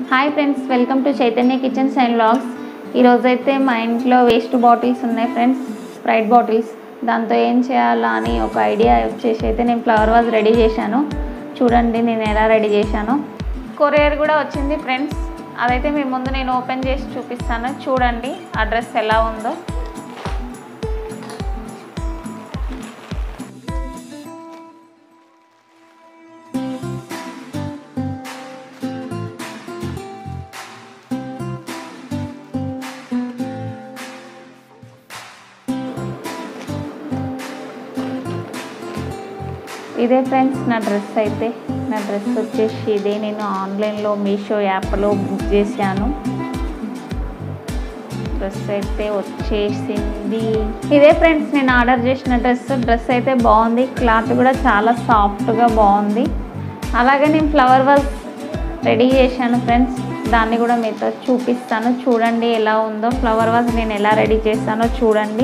hi friends welcome to Chaitanya kitchens and vlogs ఈరోజైతే మా ఇంట్లో వేస్ట్ బాటిల్స్ ఉన్నాయి ఫ్రెండ్స్ స్ప్రైట్ బాటిల్స్ దాంతో ఏం చేయాలా అని ఒక ఐడియా వచ్చేసి అయితే నేను ఫ్లవర్ వాజ్ రెడీ చేశాను చూడండి నేను ఎలా రెడీ చేశాను కొరియర్ కూడా వచ్చింది ఫ్రెండ్స్ అదైతే మీ ముందు నేను ఓపెన్ చేసి చూపిస్తాను చూడండి ఆ డ్రెస్ ఎలా ఉందో ఇదే ఫ్రెండ్స్ నా డ్రెస్ అయితే నా డ్రెస్ వచ్చేసి ఇదే నేను ఆన్లైన్లో మీషో యాప్లో బుక్ చేశాను డ్రెస్ అయితే వచ్చేసింది ఇదే ఫ్రెండ్స్ నేను ఆర్డర్ చేసిన డ్రెస్ డ్రెస్ అయితే బాగుంది క్లాత్ కూడా చాలా సాఫ్ట్గా బాగుంది అలాగే నేను ఫ్లవర్ వర్క్ రెడీ చేశాను ఫ్రెండ్స్ దాన్ని కూడా మీతో చూపిస్తాను చూడండి ఎలా ఉందో ఫ్లవర్ వర్క్ నేను ఎలా రెడీ చేస్తానో చూడండి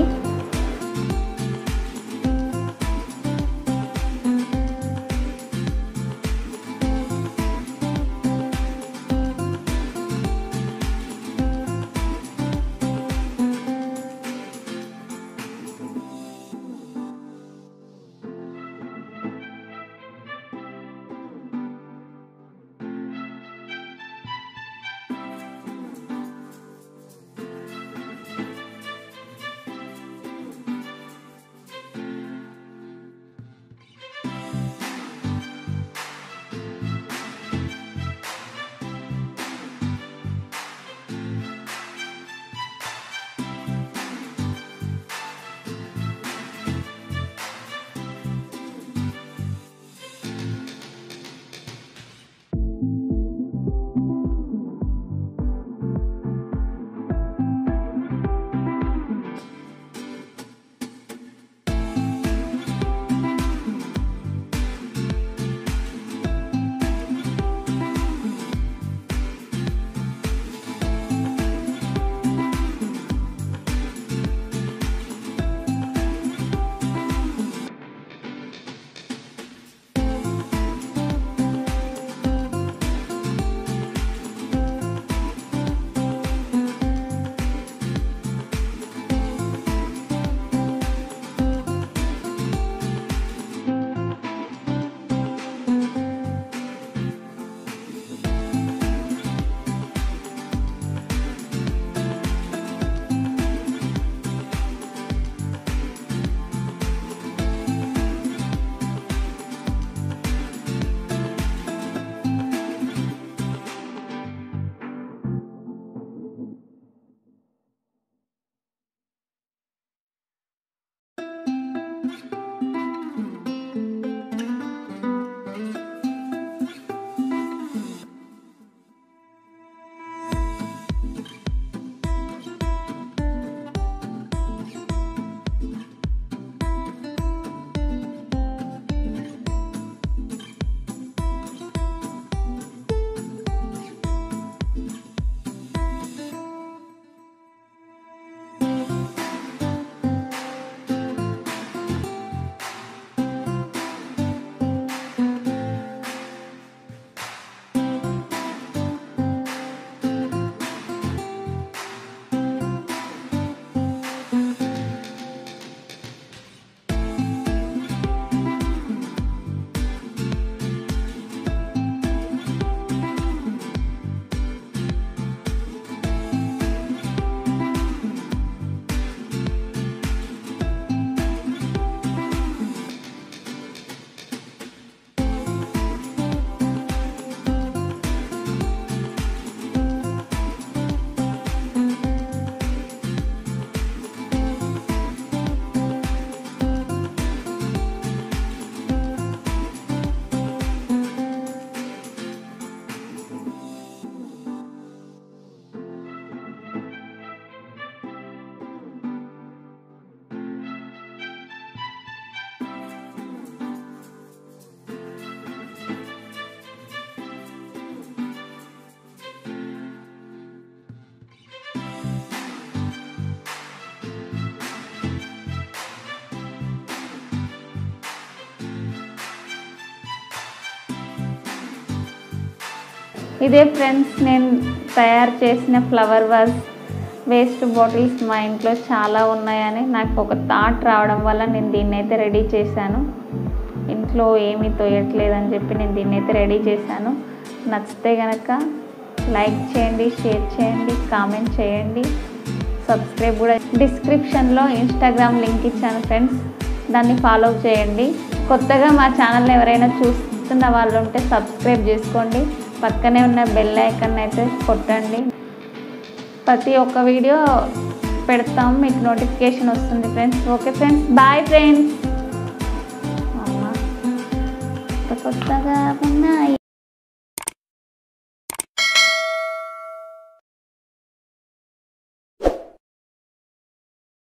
ఇదే ఫ్రెండ్స్ నేను తయారు చేసిన ఫ్లవర్ వాజ్ వేస్ట్ బాటిల్స్ మా ఇంట్లో చాలా ఉన్నాయని నాకు ఒక థాట్ రావడం వల్ల నేను దీన్ని అయితే రెడీ చేశాను ఇంట్లో ఏమీ తోయట్లేదని చెప్పి నేను దీన్ని అయితే రెడీ చేశాను నచ్చితే కనుక లైక్ చేయండి షేర్ చేయండి కామెంట్ చేయండి సబ్స్క్రైబ్ కూడా డిస్క్రిప్షన్లో ఇన్స్టాగ్రామ్ లింక్ ఇచ్చాను ఫ్రెండ్స్ దాన్ని ఫాలో చేయండి కొత్తగా మా ఛానల్ ఎవరైనా చూస్తున్న వాళ్ళు ఉంటే సబ్స్క్రైబ్ చేసుకోండి పక్కనే ఉన్న బెల్ ఐకన్ అయితే కొట్టండి ప్రతి ఒక్క వీడియో పెడతాం మీకు నోటిఫికేషన్ వస్తుంది friends okay friends bye friends అమ్మ కొత్త కొత్తగా ఉన్నాయి